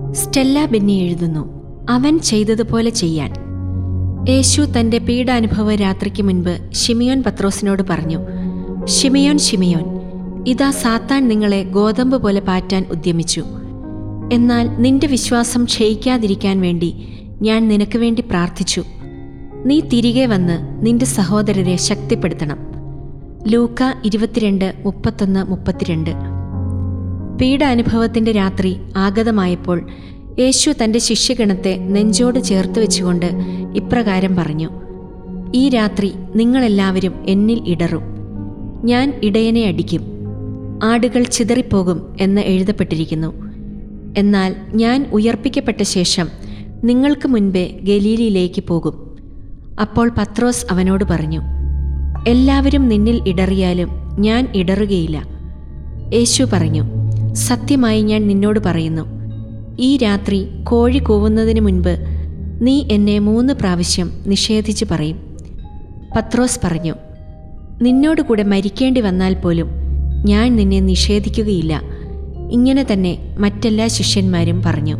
Stella Benny എഴുതുന്നു അവൻ ചെയ്തതുപോലെ ചെയ്യാൻ യേശു തന്റെ പീഡാനുഭവ രാത്രിക്ക് മുൻപ് ഷിമിയോൻ പത്രോസിനോട് പറഞ്ഞു ഷിമിയോൻ ഷിമിയോൻ ഇതാ സാത്താൻ നിങ്ങളെ ഗോതമ്പ് പോലെ പാറ്റാൻ ഉദ്യമിച്ചു എന്നാൽ നിന്റെ വിശ്വാസം ക്ഷയിക്കാതിരിക്കാൻ വേണ്ടി ഞാൻ നിനക്ക് വേണ്ടി പ്രാർത്ഥിച്ചു നീ തിരികെ വന്ന് നിന്റെ സഹോദരരെ ശക്തിപ്പെടുത്തണം ലൂക്ക ഇരുപത്തിരണ്ട് മുപ്പത്തൊന്ന് മുപ്പത്തിരണ്ട് പീഡാനുഭവത്തിന്റെ രാത്രി ആഗതമായപ്പോൾ യേശു തന്റെ ശിഷ്യഗണത്തെ നെഞ്ചോട് ചേർത്ത് വെച്ചുകൊണ്ട് ഇപ്രകാരം പറഞ്ഞു ഈ രാത്രി നിങ്ങളെല്ലാവരും എന്നിൽ ഇടറും ഞാൻ ഇടയനെ അടിക്കും ആടുകൾ ചിതറിപ്പോകും എന്ന് എഴുതപ്പെട്ടിരിക്കുന്നു എന്നാൽ ഞാൻ ഉയർപ്പിക്കപ്പെട്ട ശേഷം നിങ്ങൾക്ക് മുൻപേ ഗലീലിയിലേക്ക് പോകും അപ്പോൾ പത്രോസ് അവനോട് പറഞ്ഞു എല്ലാവരും നിന്നിൽ ഇടറിയാലും ഞാൻ ഇടറുകയില്ല യേശു പറഞ്ഞു സത്യമായി ഞാൻ നിന്നോട് പറയുന്നു ഈ രാത്രി കോഴി കൂവുന്നതിന് മുൻപ് നീ എന്നെ മൂന്ന് പ്രാവശ്യം നിഷേധിച്ച് പറയും പത്രോസ് പറഞ്ഞു നിന്നോട് കൂടെ മരിക്കേണ്ടി വന്നാൽ പോലും ഞാൻ നിന്നെ നിഷേധിക്കുകയില്ല ഇങ്ങനെ തന്നെ മറ്റെല്ലാ ശിഷ്യന്മാരും പറഞ്ഞു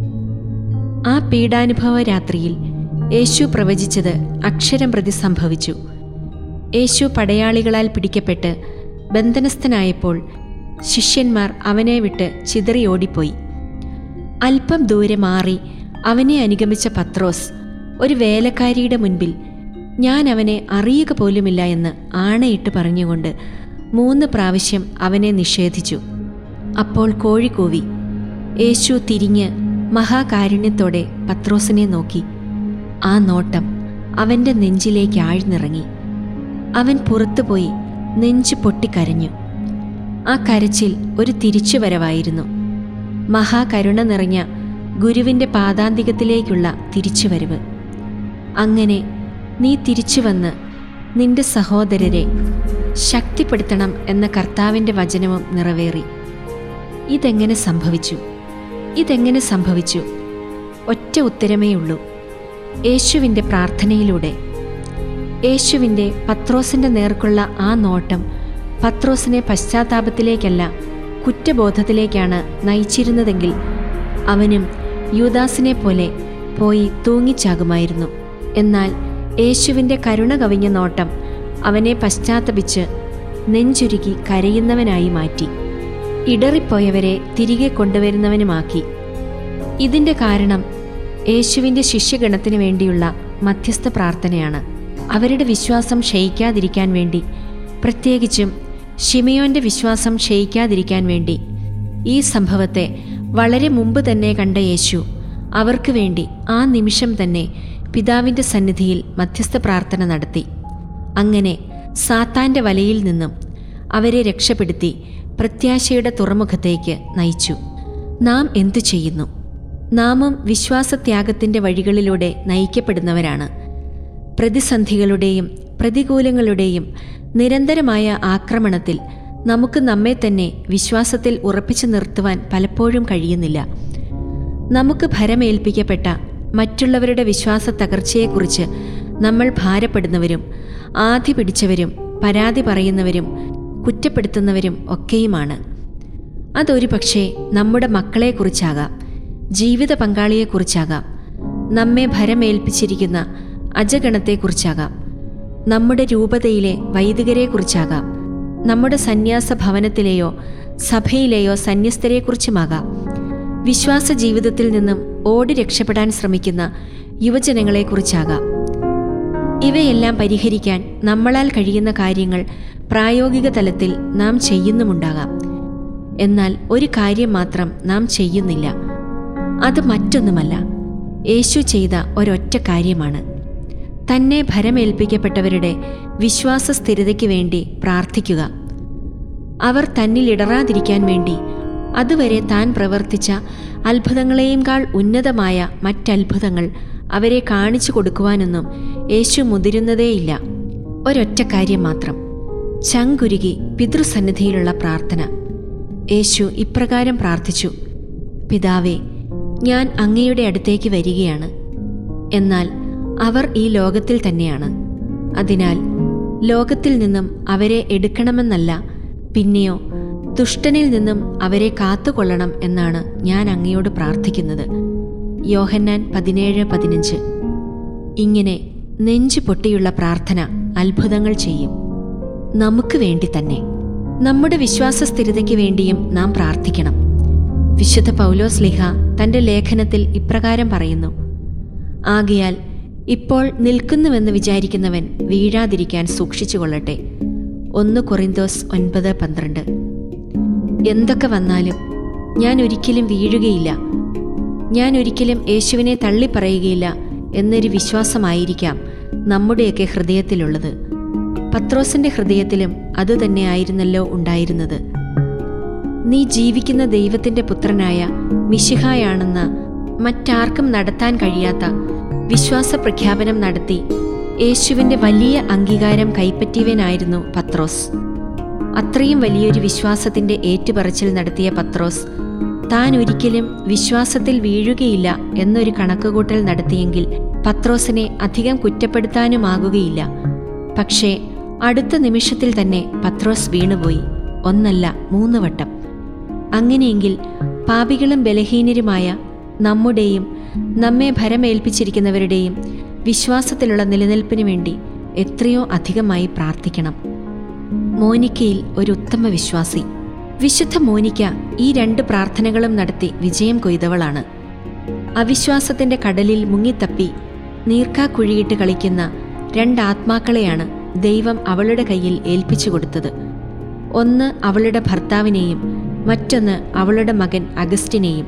ആ പീഡാനുഭവ രാത്രിയിൽ യേശു പ്രവചിച്ചത് അക്ഷരം പ്രതി സംഭവിച്ചു യേശു പടയാളികളാൽ പിടിക്കപ്പെട്ട് ബന്ധനസ്ഥനായപ്പോൾ ശിഷ്യന്മാർ അവനെ വിട്ട് ചിതറി ഓടിപ്പോയി അല്പം ദൂരെ മാറി അവനെ അനുഗമിച്ച പത്രോസ് ഒരു വേലക്കാരിയുടെ മുൻപിൽ ഞാൻ അവനെ അറിയുക പോലുമില്ല എന്ന് ആണയിട്ട് പറഞ്ഞുകൊണ്ട് മൂന്ന് പ്രാവശ്യം അവനെ നിഷേധിച്ചു അപ്പോൾ കോഴി കൂവി യേശു തിരിഞ്ഞ് മഹാകാരുണ്യത്തോടെ പത്രോസിനെ നോക്കി ആ നോട്ടം അവൻ്റെ നെഞ്ചിലേക്ക് ആഴ്ന്നിറങ്ങി അവൻ പുറത്തുപോയി നെഞ്ചു പൊട്ടിക്കരഞ്ഞു ആ കരച്ചിൽ ഒരു തിരിച്ചുവരവായിരുന്നു മഹാകരുണ നിറഞ്ഞ ഗുരുവിൻ്റെ പാദാന്തികത്തിലേക്കുള്ള തിരിച്ചുവരവ് അങ്ങനെ നീ തിരിച്ചുവന്ന് നിന്റെ സഹോദരരെ ശക്തിപ്പെടുത്തണം എന്ന കർത്താവിൻ്റെ വചനവും നിറവേറി ഇതെങ്ങനെ സംഭവിച്ചു ഇതെങ്ങനെ സംഭവിച്ചു ഒറ്റ ഉത്തരമേ ഉള്ളൂ യേശുവിൻ്റെ പ്രാർത്ഥനയിലൂടെ യേശുവിൻ്റെ പത്രോസിൻ്റെ നേർക്കുള്ള ആ നോട്ടം പത്രോസിനെ പശ്ചാത്താപത്തിലേക്കല്ല കുറ്റബോധത്തിലേക്കാണ് നയിച്ചിരുന്നതെങ്കിൽ അവനും യൂദാസിനെ പോലെ പോയി തൂങ്ങിച്ചാകുമായിരുന്നു എന്നാൽ യേശുവിൻ്റെ കരുണ കവിഞ്ഞ നോട്ടം അവനെ പശ്ചാത്തപിച്ച് നെഞ്ചുരുക്കി കരയുന്നവനായി മാറ്റി ഇടറിപ്പോയവരെ തിരികെ കൊണ്ടുവരുന്നവനുമാക്കി ഇതിൻ്റെ കാരണം യേശുവിൻ്റെ ശിഷ്യഗണത്തിനു വേണ്ടിയുള്ള മധ്യസ്ഥ പ്രാർത്ഥനയാണ് അവരുടെ വിശ്വാസം ക്ഷയിക്കാതിരിക്കാൻ വേണ്ടി പ്രത്യേകിച്ചും ഷിമയോന്റെ വിശ്വാസം ക്ഷയിക്കാതിരിക്കാൻ വേണ്ടി ഈ സംഭവത്തെ വളരെ മുമ്പ് തന്നെ കണ്ട യേശു അവർക്ക് വേണ്ടി ആ നിമിഷം തന്നെ പിതാവിൻ്റെ സന്നിധിയിൽ മധ്യസ്ഥ പ്രാർത്ഥന നടത്തി അങ്ങനെ സാത്താൻ്റെ വലയിൽ നിന്നും അവരെ രക്ഷപ്പെടുത്തി പ്രത്യാശയുടെ തുറമുഖത്തേക്ക് നയിച്ചു നാം എന്തു ചെയ്യുന്നു നാമും വിശ്വാസത്യാഗത്തിൻ്റെ വഴികളിലൂടെ നയിക്കപ്പെടുന്നവരാണ് പ്രതിസന്ധികളുടെയും പ്രതികൂലങ്ങളുടെയും നിരന്തരമായ ആക്രമണത്തിൽ നമുക്ക് നമ്മെ തന്നെ വിശ്വാസത്തിൽ ഉറപ്പിച്ചു നിർത്തുവാൻ പലപ്പോഴും കഴിയുന്നില്ല നമുക്ക് ഭരമേൽപ്പിക്കപ്പെട്ട മറ്റുള്ളവരുടെ വിശ്വാസ തകർച്ചയെക്കുറിച്ച് നമ്മൾ ഭാരപ്പെടുന്നവരും ആധി പിടിച്ചവരും പരാതി പറയുന്നവരും കുറ്റപ്പെടുത്തുന്നവരും ഒക്കെയുമാണ് അതൊരു പക്ഷേ നമ്മുടെ മക്കളെക്കുറിച്ചാകാം ജീവിത പങ്കാളിയെക്കുറിച്ചാകാം നമ്മെ ഭരമേൽപ്പിച്ചിരിക്കുന്ന അജഗണത്തെക്കുറിച്ചാകാം നമ്മുടെ രൂപതയിലെ വൈദികരെക്കുറിച്ചാകാം നമ്മുടെ സന്യാസ ഭവനത്തിലെയോ സഭയിലെയോ സന്യസ്തരെക്കുറിച്ചുമാകാം വിശ്വാസ ജീവിതത്തിൽ നിന്നും ഓടി രക്ഷപ്പെടാൻ ശ്രമിക്കുന്ന യുവജനങ്ങളെക്കുറിച്ചാകാം ഇവയെല്ലാം പരിഹരിക്കാൻ നമ്മളാൽ കഴിയുന്ന കാര്യങ്ങൾ പ്രായോഗിക തലത്തിൽ നാം ചെയ്യുന്നുമുണ്ടാകാം എന്നാൽ ഒരു കാര്യം മാത്രം നാം ചെയ്യുന്നില്ല അത് മറ്റൊന്നുമല്ല യേശു ചെയ്ത ഒരൊറ്റ കാര്യമാണ് തന്നെ ഭരമേൽപ്പിക്കപ്പെട്ടവരുടെ വിശ്വാസ സ്ഥിരതയ്ക്ക് വേണ്ടി പ്രാർത്ഥിക്കുക അവർ തന്നിൽ ഇടറാതിരിക്കാൻ വേണ്ടി അതുവരെ താൻ പ്രവർത്തിച്ച അത്ഭുതങ്ങളെയുംകാൾ ഉന്നതമായ മറ്റത്ഭുതങ്ങൾ അവരെ കാണിച്ചു കൊടുക്കുവാനൊന്നും യേശു മുതിരുന്നതേയില്ല ഒരൊറ്റ കാര്യം മാത്രം ചങ്കുരുകി പിതൃസന്നിധിയിലുള്ള പ്രാർത്ഥന യേശു ഇപ്രകാരം പ്രാർത്ഥിച്ചു പിതാവേ ഞാൻ അങ്ങയുടെ അടുത്തേക്ക് വരികയാണ് എന്നാൽ അവർ ഈ ലോകത്തിൽ തന്നെയാണ് അതിനാൽ ലോകത്തിൽ നിന്നും അവരെ എടുക്കണമെന്നല്ല പിന്നെയോ ദുഷ്ടനിൽ നിന്നും അവരെ കാത്തുകൊള്ളണം എന്നാണ് ഞാൻ അങ്ങയോട് പ്രാർത്ഥിക്കുന്നത് യോഹന്നാൻ പതിനേഴ് പതിനഞ്ച് ഇങ്ങനെ നെഞ്ചു പൊട്ടിയുള്ള പ്രാർത്ഥന അത്ഭുതങ്ങൾ ചെയ്യും നമുക്ക് വേണ്ടി തന്നെ നമ്മുടെ വിശ്വാസ സ്ഥിരതയ്ക്ക് വേണ്ടിയും നാം പ്രാർത്ഥിക്കണം വിശുദ്ധ പൗലോസ് ലിഹ തന്റെ ലേഖനത്തിൽ ഇപ്രകാരം പറയുന്നു ആകയാൽ ഇപ്പോൾ നിൽക്കുന്നുവെന്ന് വിചാരിക്കുന്നവൻ വീഴാതിരിക്കാൻ സൂക്ഷിച്ചുകൊള്ളട്ടെ ഒന്ന് കൊറിന്തോസ് ഒൻപത് പന്ത്രണ്ട് എന്തൊക്കെ വന്നാലും ഞാൻ ഒരിക്കലും വീഴുകയില്ല ഞാൻ ഒരിക്കലും യേശുവിനെ തള്ളിപ്പറയുകയില്ല എന്നൊരു വിശ്വാസമായിരിക്കാം നമ്മുടെയൊക്കെ ഹൃദയത്തിലുള്ളത് പത്രോസിന്റെ ഹൃദയത്തിലും അതുതന്നെയായിരുന്നല്ലോ ഉണ്ടായിരുന്നത് നീ ജീവിക്കുന്ന ദൈവത്തിന്റെ പുത്രനായ മിശിഹായാണെന്ന മറ്റാർക്കും നടത്താൻ കഴിയാത്ത വിശ്വാസ പ്രഖ്യാപനം നടത്തി യേശുവിന്റെ വലിയ അംഗീകാരം കൈപ്പറ്റിയവനായിരുന്നു പത്രോസ് അത്രയും വലിയൊരു വിശ്വാസത്തിന്റെ ഏറ്റുപറച്ചിൽ നടത്തിയ പത്രോസ് താൻ ഒരിക്കലും വിശ്വാസത്തിൽ വീഴുകയില്ല എന്നൊരു കണക്കുകൂട്ടൽ നടത്തിയെങ്കിൽ പത്രോസിനെ അധികം കുറ്റപ്പെടുത്താനുമാകുകയില്ല പക്ഷേ അടുത്ത നിമിഷത്തിൽ തന്നെ പത്രോസ് വീണുപോയി ഒന്നല്ല മൂന്ന് വട്ടം അങ്ങനെയെങ്കിൽ പാപികളും ബലഹീനരുമായ നമ്മുടെയും നമ്മെ ഭരമേൽപ്പിച്ചിരിക്കുന്നവരുടെയും വിശ്വാസത്തിലുള്ള നിലനിൽപ്പിനു വേണ്ടി എത്രയോ അധികമായി പ്രാർത്ഥിക്കണം മോനിക്കയിൽ ഒരു ഉത്തമ വിശ്വാസി വിശുദ്ധ മോനിക്ക ഈ രണ്ട് പ്രാർത്ഥനകളും നടത്തി വിജയം കൊയ്തവളാണ് അവിശ്വാസത്തിന്റെ കടലിൽ മുങ്ങിത്തപ്പി നീർക്കാക്കുഴിയിട്ട് കളിക്കുന്ന രണ്ടാത്മാക്കളെയാണ് ദൈവം അവളുടെ കയ്യിൽ ഏൽപ്പിച്ചു കൊടുത്തത് ഒന്ന് അവളുടെ ഭർത്താവിനെയും മറ്റൊന്ന് അവളുടെ മകൻ അഗസ്റ്റിനെയും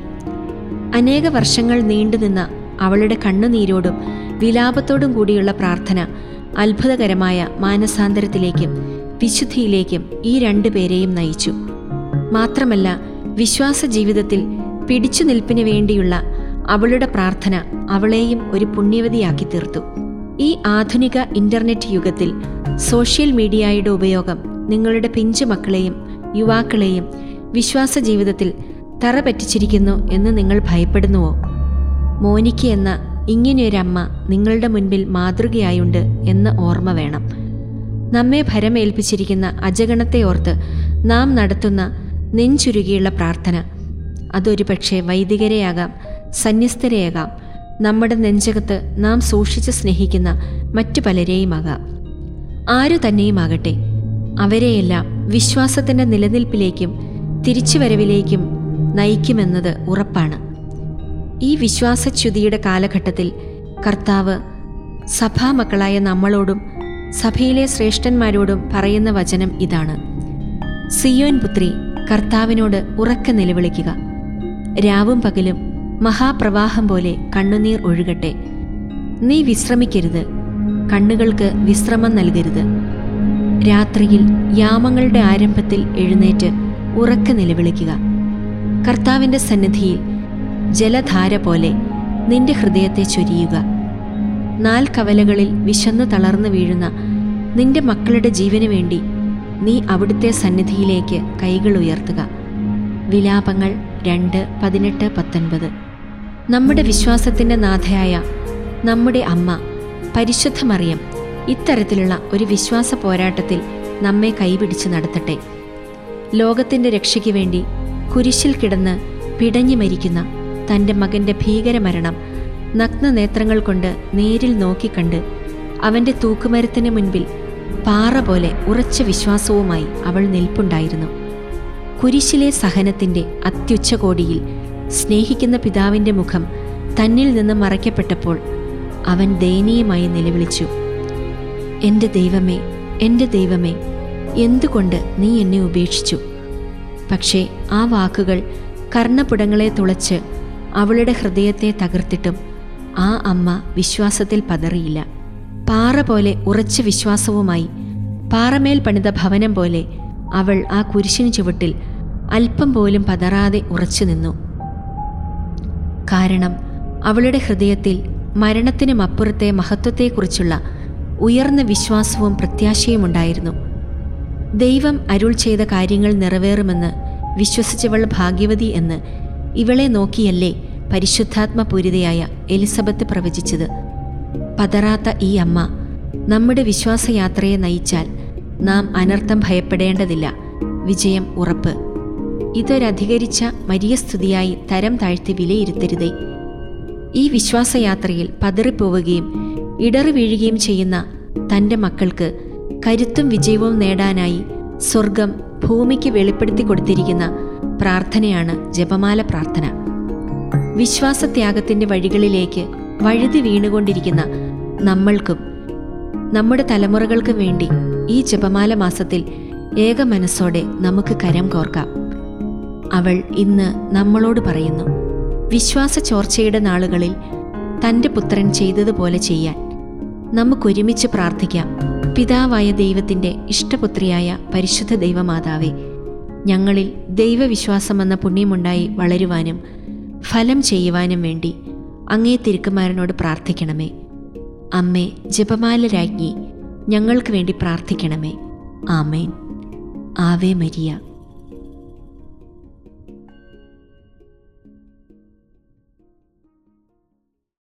അനേക വർഷങ്ങൾ നീണ്ടുനിന്ന അവളുടെ കണ്ണുനീരോടും വിലാപത്തോടും കൂടിയുള്ള പ്രാർത്ഥന അത്ഭുതകരമായ മാനസാന്തരത്തിലേക്കും വിശുദ്ധിയിലേക്കും ഈ രണ്ടു പേരെയും നയിച്ചു മാത്രമല്ല വിശ്വാസ ജീവിതത്തിൽ പിടിച്ചു നിൽപ്പിന് വേണ്ടിയുള്ള അവളുടെ പ്രാർത്ഥന അവളെയും ഒരു പുണ്യവതിയാക്കി തീർത്തു ഈ ആധുനിക ഇന്റർനെറ്റ് യുഗത്തിൽ സോഷ്യൽ മീഡിയയുടെ ഉപയോഗം നിങ്ങളുടെ പിഞ്ചു മക്കളെയും യുവാക്കളെയും വിശ്വാസ ജീവിതത്തിൽ തറ പറ്റിച്ചിരിക്കുന്നു എന്ന് നിങ്ങൾ ഭയപ്പെടുന്നുവോ മോനിക്ക് എന്ന ഇങ്ങനെയൊരമ്മ നിങ്ങളുടെ മുൻപിൽ മാതൃകയായുണ്ട് എന്ന ഓർമ്മ വേണം നമ്മെ ഭരമേൽപ്പിച്ചിരിക്കുന്ന അജഗണത്തെ ഓർത്ത് നാം നടത്തുന്ന നെഞ്ചുരുകിയുള്ള പ്രാർത്ഥന അതൊരു പക്ഷേ വൈദികരെയാകാം സന്യസ്തരെയാകാം നമ്മുടെ നെഞ്ചകത്ത് നാം സൂക്ഷിച്ച് സ്നേഹിക്കുന്ന മറ്റു പലരെയുമാകാം ആരു തന്നെയുമാകട്ടെ അവരെയെല്ലാം വിശ്വാസത്തിൻ്റെ നിലനിൽപ്പിലേക്കും തിരിച്ചുവരവിലേക്കും നയിക്കുമെന്നത് ഉറപ്പാണ് ഈ വിശ്വാസച്യുതിയുടെ കാലഘട്ടത്തിൽ കർത്താവ് സഭാമക്കളായ നമ്മളോടും സഭയിലെ ശ്രേഷ്ഠന്മാരോടും പറയുന്ന വചനം ഇതാണ് സിയോൻ പുത്രി കർത്താവിനോട് ഉറക്കെ നിലവിളിക്കുക രാവും പകലും മഹാപ്രവാഹം പോലെ കണ്ണുനീർ ഒഴുകട്ടെ നീ വിശ്രമിക്കരുത് കണ്ണുകൾക്ക് വിശ്രമം നൽകരുത് രാത്രിയിൽ യാമങ്ങളുടെ ആരംഭത്തിൽ എഴുന്നേറ്റ് ഉറക്കെ നിലവിളിക്കുക കർത്താവിൻ്റെ സന്നിധിയിൽ ജലധാര പോലെ നിന്റെ ഹൃദയത്തെ ചൊരിയുക നാല് കവലകളിൽ വിശന്നു തളർന്നു വീഴുന്ന നിന്റെ മക്കളുടെ ജീവന് വേണ്ടി നീ അവിടുത്തെ സന്നിധിയിലേക്ക് കൈകൾ ഉയർത്തുക വിലാപങ്ങൾ രണ്ട് പതിനെട്ട് പത്തൊൻപത് നമ്മുടെ വിശ്വാസത്തിൻ്റെ നാഥയായ നമ്മുടെ അമ്മ പരിശുദ്ധ മറിയം ഇത്തരത്തിലുള്ള ഒരു വിശ്വാസ പോരാട്ടത്തിൽ നമ്മെ കൈപിടിച്ച് നടത്തട്ടെ ലോകത്തിൻ്റെ രക്ഷയ്ക്ക് വേണ്ടി കുരിശിൽ കിടന്ന് പിടഞ്ഞു മരിക്കുന്ന തൻ്റെ മകൻ്റെ ഭീകരമരണം നഗ്നനേത്രങ്ങൾ കൊണ്ട് നേരിൽ നോക്കിക്കണ്ട് അവൻ്റെ തൂക്കുമരത്തിന് മുൻപിൽ പാറ പോലെ ഉറച്ച വിശ്വാസവുമായി അവൾ നിൽപ്പുണ്ടായിരുന്നു കുരിശിലെ സഹനത്തിൻ്റെ അത്യുച്ചകോടിയിൽ സ്നേഹിക്കുന്ന പിതാവിൻ്റെ മുഖം തന്നിൽ നിന്ന് മറയ്ക്കപ്പെട്ടപ്പോൾ അവൻ ദയനീയമായി നിലവിളിച്ചു എൻ്റെ ദൈവമേ എൻ്റെ ദൈവമേ എന്തുകൊണ്ട് നീ എന്നെ ഉപേക്ഷിച്ചു പക്ഷേ ആ വാക്കുകൾ കർണപുടങ്ങളെ തുളച്ച് അവളുടെ ഹൃദയത്തെ തകർത്തിട്ടും ആ അമ്മ വിശ്വാസത്തിൽ പതറിയില്ല പാറ പോലെ ഉറച്ച വിശ്വാസവുമായി പാറമേൽ പണിത ഭവനം പോലെ അവൾ ആ കുരിശിന് ചുവട്ടിൽ അല്പം പോലും പതറാതെ ഉറച്ചു നിന്നു കാരണം അവളുടെ ഹൃദയത്തിൽ മരണത്തിനുമപ്പുറത്തെ മഹത്വത്തെക്കുറിച്ചുള്ള ഉയർന്ന വിശ്വാസവും പ്രത്യാശയും ഉണ്ടായിരുന്നു ദൈവം അരുൾ ചെയ്ത കാര്യങ്ങൾ നിറവേറുമെന്ന് വിശ്വസിച്ചവൾ ഭാഗ്യവതി എന്ന് ഇവളെ നോക്കിയല്ലേ പരിശുദ്ധാത്മപൂരിതയായ എലിസബത്ത് പ്രവചിച്ചത് പതറാത്ത ഈ അമ്മ നമ്മുടെ വിശ്വാസയാത്രയെ നയിച്ചാൽ നാം അനർത്ഥം ഭയപ്പെടേണ്ടതില്ല വിജയം ഉറപ്പ് ഇതൊരധികരിച്ച മരിയസ്തുതിയായി തരം താഴ്ത്തി വിലയിരുത്തരുതേ ഈ വിശ്വാസയാത്രയിൽ പതറിപ്പോവുകയും ഇടറി വീഴുകയും ചെയ്യുന്ന തൻ്റെ മക്കൾക്ക് കരുത്തും വിജയവും നേടാനായി സ്വർഗം ഭൂമിക്ക് വെളിപ്പെടുത്തി കൊടുത്തിരിക്കുന്ന പ്രാർത്ഥനയാണ് ജപമാല പ്രാർത്ഥന വിശ്വാസത്യാഗത്തിൻ്റെ വഴികളിലേക്ക് വഴുതി വീണുകൊണ്ടിരിക്കുന്ന നമ്മൾക്കും നമ്മുടെ തലമുറകൾക്കും വേണ്ടി ഈ ജപമാല മാസത്തിൽ ഏക മനസ്സോടെ നമുക്ക് കരം കോർക്കാം അവൾ ഇന്ന് നമ്മളോട് പറയുന്നു വിശ്വാസ ചോർച്ചയുടെ നാളുകളിൽ തൻ്റെ പുത്രൻ ചെയ്തതുപോലെ ചെയ്യാൻ നമുക്കൊരുമിച്ച് പ്രാർത്ഥിക്കാം പിതാവായ ദൈവത്തിൻ്റെ ഇഷ്ടപുത്രിയായ പരിശുദ്ധ ദൈവമാതാവേ ഞങ്ങളിൽ ദൈവവിശ്വാസമെന്ന പുണ്യമുണ്ടായി വളരുവാനും ഫലം ചെയ്യുവാനും വേണ്ടി അങ്ങേ തിരുക്കുമാരനോട് പ്രാർത്ഥിക്കണമേ അമ്മേ ജപമാല രാജ്ഞി ഞങ്ങൾക്ക് വേണ്ടി പ്രാർത്ഥിക്കണമേ ആമേൻ ആവേ മരിയ